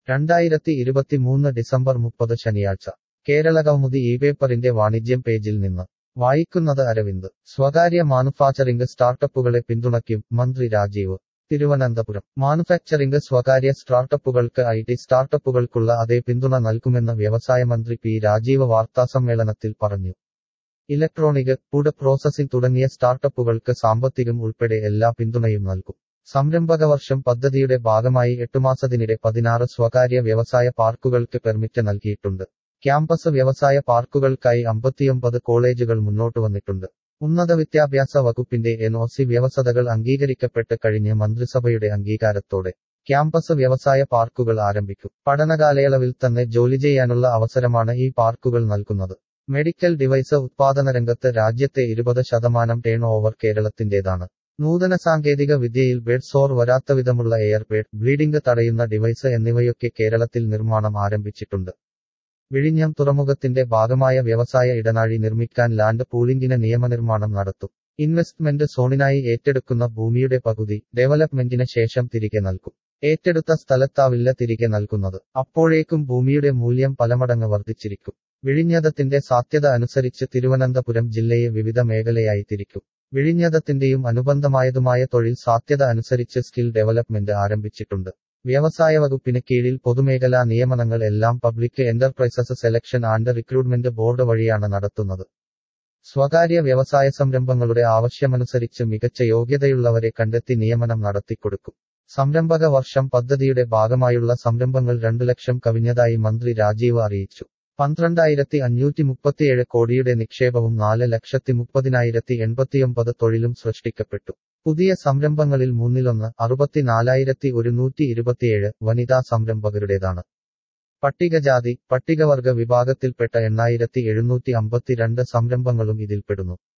രണ്ടായിരത്തി ഇരുപത്തിമൂന്ന് ഡിസംബർ മുപ്പത് ശനിയാഴ്ച കേരളകൗമുദി ഈ പേപ്പറിന്റെ വാണിജ്യം പേജിൽ നിന്ന് വായിക്കുന്നത് അരവിന്ദ് സ്വകാര്യ മാനുഫാക്ചറിംഗ് സ്റ്റാർട്ടപ്പുകളെ പിന്തുണയ്ക്കും മന്ത്രി രാജീവ് തിരുവനന്തപുരം മാനുഫാക്ചറിംഗ് സ്വകാര്യ സ്റ്റാർട്ടപ്പുകൾക്ക് ഐ ടി സ്റ്റാർട്ടപ്പുകൾക്കുള്ള അതേ പിന്തുണ നൽകുമെന്ന് വ്യവസായ മന്ത്രി പി രാജീവ് വാർത്താസമ്മേളനത്തിൽ പറഞ്ഞു ഇലക്ട്രോണിക് ഫുഡ് പ്രോസസിംഗ് തുടങ്ങിയ സ്റ്റാർട്ടപ്പുകൾക്ക് സാമ്പത്തികം ഉൾപ്പെടെ എല്ലാ പിന്തുണയും നൽകും സംരംഭക വർഷം പദ്ധതിയുടെ ഭാഗമായി എട്ടുമാസത്തിനിടെ പതിനാറ് സ്വകാര്യ വ്യവസായ പാർക്കുകൾക്ക് പെർമിറ്റ് നൽകിയിട്ടുണ്ട് ക്യാമ്പസ് വ്യവസായ പാർക്കുകൾക്കായി അമ്പത്തിയൊമ്പത് കോളേജുകൾ മുന്നോട്ട് വന്നിട്ടുണ്ട് ഉന്നത വിദ്യാഭ്യാസ വകുപ്പിന്റെ എൻ ഒ സി വ്യവസ്ഥകൾ അംഗീകരിക്കപ്പെട്ട് കഴിഞ്ഞ് മന്ത്രിസഭയുടെ അംഗീകാരത്തോടെ ക്യാമ്പസ് വ്യവസായ പാർക്കുകൾ ആരംഭിക്കും പഠനകാലയളവിൽ തന്നെ ജോലി ചെയ്യാനുള്ള അവസരമാണ് ഈ പാർക്കുകൾ നൽകുന്നത് മെഡിക്കൽ ഡിവൈസ് ഉത്പാദന രംഗത്ത് രാജ്യത്തെ ഇരുപത് ശതമാനം ടേൺ ഓവർ കേരളത്തിന്റേതാണ് നൂതന സാങ്കേതിക വിദ്യയിൽ ബെഡ് സോർ വരാത്തവിധമുള്ള എയർ ബെഡ് ബ്ലീഡിംഗ് തടയുന്ന ഡിവൈസ് എന്നിവയൊക്കെ കേരളത്തിൽ നിർമ്മാണം ആരംഭിച്ചിട്ടുണ്ട് വിഴിഞ്ഞം തുറമുഖത്തിന്റെ ഭാഗമായ വ്യവസായ ഇടനാഴി നിർമ്മിക്കാൻ ലാൻഡ് പൂളിംഗിന് നിയമനിർമ്മാണം നടത്തും ഇൻവെസ്റ്റ്മെന്റ് സോണിനായി ഏറ്റെടുക്കുന്ന ഭൂമിയുടെ പകുതി ഡെവലപ്മെന്റിന് ശേഷം തിരികെ നൽകും ഏറ്റെടുത്ത സ്ഥലത്താവില്ല തിരികെ നൽകുന്നത് അപ്പോഴേക്കും ഭൂമിയുടെ മൂല്യം പലമടങ്ങ് വർദ്ധിച്ചിരിക്കും വിഴിഞ്ഞതത്തിന്റെ സാധ്യത അനുസരിച്ച് തിരുവനന്തപുരം ജില്ലയെ വിവിധ മേഖലയായി തിരിക്കും വിഴിഞ്ഞതത്തിന്റെയും അനുബന്ധമായതുമായ തൊഴിൽ സാധ്യത അനുസരിച്ച് സ്കിൽ ഡെവലപ്മെന്റ് ആരംഭിച്ചിട്ടുണ്ട് വ്യവസായ വകുപ്പിന് കീഴിൽ പൊതുമേഖലാ നിയമനങ്ങൾ എല്ലാം public enterprises selection and recruitment board വഴിയാണ് നടത്തുന്നത് സ്വകാര്യ വ്യവസായ സംരംഭങ്ങളുടെ ആവശ്യമനുസരിച്ച് മികച്ച യോഗ്യതയുള്ളവരെ കണ്ടെത്തി നിയമനം നടത്തിക്കൊടുക്കും സംരംഭക വർഷം പദ്ധതിയുടെ ഭാഗമായുള്ള സംരംഭങ്ങൾ രണ്ടു ലക്ഷം കവിഞ്ഞതായി മന്ത്രി രാജീവ് അറിയിച്ചു പന്ത്രണ്ടായിരത്തി അഞ്ഞൂറ്റി മുപ്പത്തിയേഴ് കോടിയുടെ നിക്ഷേപവും നാല് ലക്ഷത്തി മുപ്പതിനായിരത്തി എൺപത്തിയൊമ്പത് തൊഴിലും സൃഷ്ടിക്കപ്പെട്ടു പുതിയ സംരംഭങ്ങളിൽ മൂന്നിലൊന്ന് അറുപത്തിനാലായിരത്തി ഒരുന്നൂറ്റി ഇരുപത്തിയേഴ് വനിതാ സംരംഭകരുടേതാണ് പട്ടികജാതി പട്ടികവർഗ വിഭാഗത്തിൽപ്പെട്ട എണ്ണായിരത്തി എഴുന്നൂറ്റി അമ്പത്തിരണ്ട് സംരംഭങ്ങളും ഇതിൽപ്പെടുന്നു